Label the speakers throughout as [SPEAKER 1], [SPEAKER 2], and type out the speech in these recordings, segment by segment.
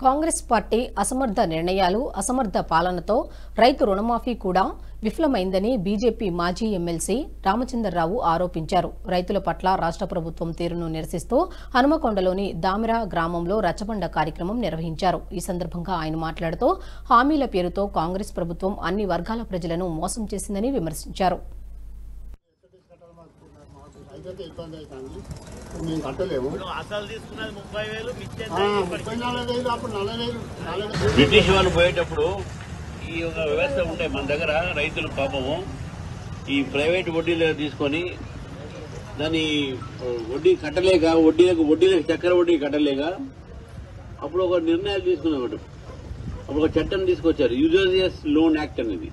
[SPEAKER 1] Congress party అసమర్థ నిర్ణయాలు అసమర్థ పాలనతో రైతు రుణమాఫీ కూడా విఫలమైందని బీజేపీ మాజీ ఎమ్మెల్సీ రామచంద్రరావు ఆరోపించారు రైతుల పట్ల రాష్ట్ర ప్రభుత్వం తీరును నిరసిస్తూ హనుమకొండలోని దామిరా గ్రామంలో రచ్చబండ కార్యక్రమం నిర్వహించారు ఈ సందర్భంగా ఆయన మాట్లాడుతూ హామీల పేరుతో కాంగ్రెస్ ప్రభుత్వం అన్ని వర్గాల ప్రజలను మోసం చేసిందని విమర్శించారు
[SPEAKER 2] రైతులకి ఇబ్బంది అవుతుంది మేము కట్టలేము
[SPEAKER 3] అసలు తీసుకున్నది ముప్పై వేలు మిచ్చేది
[SPEAKER 2] ఆ, ముప్పై నలభై వేలు అప్పుడు నలభై వేలు నలభై వేలు
[SPEAKER 3] బ్రిటిష్ వాళ్ళు పోయేటప్పుడు ఈ ఒక వ్యవస్థ ఉండే మన దగ్గర రైతులు పాపము ఈ ప్రైవేట్ వడ్డీలు తీసుకొని దాన్ని వడ్డీ కట్టలేక వడ్డీలకు వడ్డీలకు చక్కెర వడ్డీ కట్టలేక అప్పుడు ఒక నిర్ణయాలు తీసుకున్నాడు అప్పుడు ఒక చట్టం తీసుకొచ్చారు యూజేరియస్ లోన్ యాక్ట్ అనేది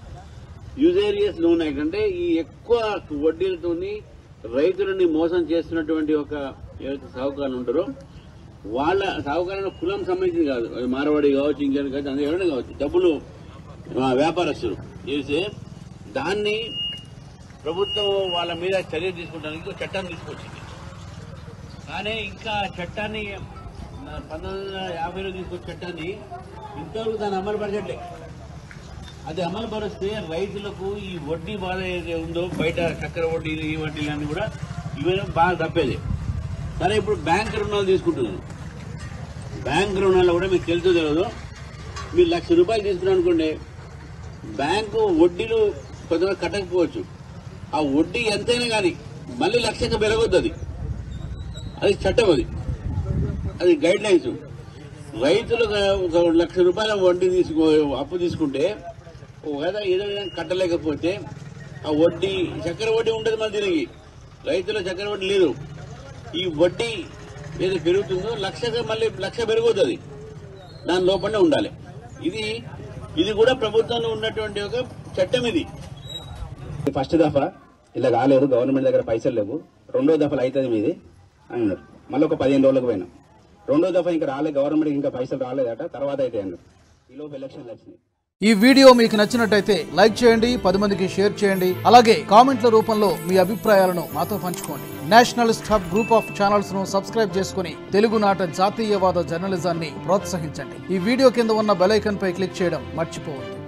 [SPEAKER 3] యూజేరియస్ లోన్ యాక్ట్ అంటే ఈ ఎక్కువ వడ్డీలతోని రైతులని మోసం చేస్తున్నటువంటి ఒక ఏవైతే సాహుకారులు ఉంటారో వాళ్ళ సాహుకారుల కులం సంబంధించింది కాదు అది మారవాడి కావచ్చు ఇంకేం కావచ్చు అందులో ఎవరైనా కావచ్చు డబ్బులు ఆ, వ్యాపారస్తులు చేస్తే దాన్ని ప్రభుత్వం వాళ్ళ మీద చర్య తీసుకోవడానికి ఒక చట్టాన్ని తీసుకొచ్చింది కానీ ఇంకా ఆ చట్టాన్ని ఆ, పంతొమ్మిది వందల యాభైలో తీసుకొచ్చిన చట్టాన్ని ఇంతవరకు దాన్ని అమలు పరచట్లే అది అమలు పరిస్తే రైతులకు ఈ వడ్డీ బాధ ఏదైతే ఉందో బయట చక్కెర వడ్డీలు ఈ వడ్డీలు అన్ని కూడా ఇవన్నీ బాగా తప్పేది సరే ఇప్పుడు బ్యాంక్ రుణాలు తీసుకుంటున్నారు బ్యాంక్ రుణాలు కూడా మీకు తెలుసు తెలియదు మీరు లక్ష రూపాయలు తీసుకున్నారు అనుకోండి బ్యాంకు వడ్డీలు కొంతమంది కట్టకపోవచ్చు ఆ వడ్డీ ఎంతైనా కానీ మళ్ళీ లక్షకు పెరగొద్దు అది అది చట్టం అది అది గైడ్ లైన్స్ రైతులు ఒక లక్ష రూపాయల వడ్డీ తీసుకో అప్పు తీసుకుంటే ఒకవేళ ఏదో విధంగా కట్టలేకపోతే ఆ వడ్డీ చక్కెర వడ్డీ ఉంటుంది మళ్ళీ తిరిగి రైతుల చక్కెర వడ్డీ లేదు ఈ వడ్డీ ఏదో పెరుగుతుందో లక్షగా మళ్ళీ లక్ష పెరగొద్దు అది దాని లోపలనే ఉండాలి ఇది ఇది కూడా ప్రభుత్వంలో ఉన్నటువంటి ఒక చట్టం ఇది
[SPEAKER 4] ఫస్ట్ దఫా ఇలా కాలేదు గవర్నమెంట్ దగ్గర పైసలు లేవు రెండో దఫలు అవుతుంది మీది అని అన్నారు మళ్ళీ ఒక పదిహేను రోజులకు పోయినా రెండో దఫా ఇంకా రాలేదు గవర్నమెంట్ ఇంకా పైసలు రాలేదట తర్వాత అయితే అన్నారు ఈలోపు ఎలక్షన్లు వచ్చినాయి
[SPEAKER 5] ఈ వీడియో మీకు నచ్చినట్టయితే లైక్ చేయండి పది మందికి షేర్ చేయండి అలాగే కామెంట్ల రూపంలో మీ అభిప్రాయాలను మాతో పంచుకోండి nationalist hub group of channels ను సబ్స్క్రైబ్ చేసుకుని తెలుగునాట జాతీయవాద జర్నలిజాన్ని ప్రోత్సహించండి ఈ వీడియో కింద ఉన్న బెల్ ఐకాన్ పై క్లిక్ చేయడం మర్చిపోవద్దు